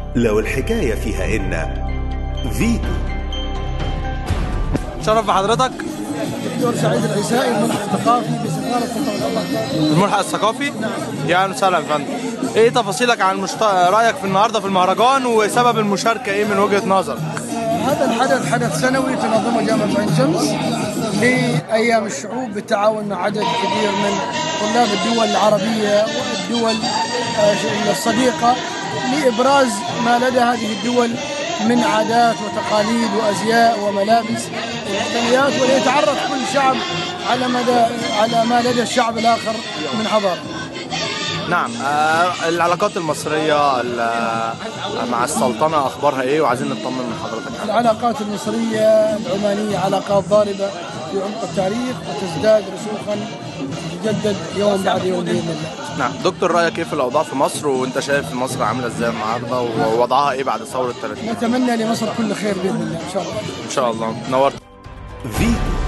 لو الحكاية فيها إن فيتو شرف بحضرتك دكتور سعيد العيسائي الملحق الثقافي بسفارة سلطنة الملحق الثقافي يا اهلا وسهلا يا فندم ايه تفاصيلك عن مشت... رايك في النهارده في المهرجان وسبب المشاركه ايه من وجهه نظرك هذا الحدث حدث سنوي تنظمه جامعة عين شمس لأيام الشعوب بالتعاون مع عدد كبير من طلاب الدول العربية والدول آه، الصديقة لإبراز ما لدى هذه الدول من عادات وتقاليد وأزياء وملابس ومقتنيات وليتعرف كل شعب على مدى على ما لدى الشعب الآخر من حضارة نعم آه العلاقات المصريه ال- آه، مع السلطنه اخبارها ايه وعايزين نطمن من حضرتك العلاقات المصرية العمانية علاقات ضاربة في عمق التاريخ وتزداد رسوخا تتجدد يوم بعد يوم بإذن الله نعم دكتور رايك ايه في الاوضاع في مصر وانت شايف مصر عامله ازاي النهارده ووضعها ايه بعد ثوره 30 نتمنى لمصر كل خير بإذن الله إن شاء الله ان شاء الله نورت فيتو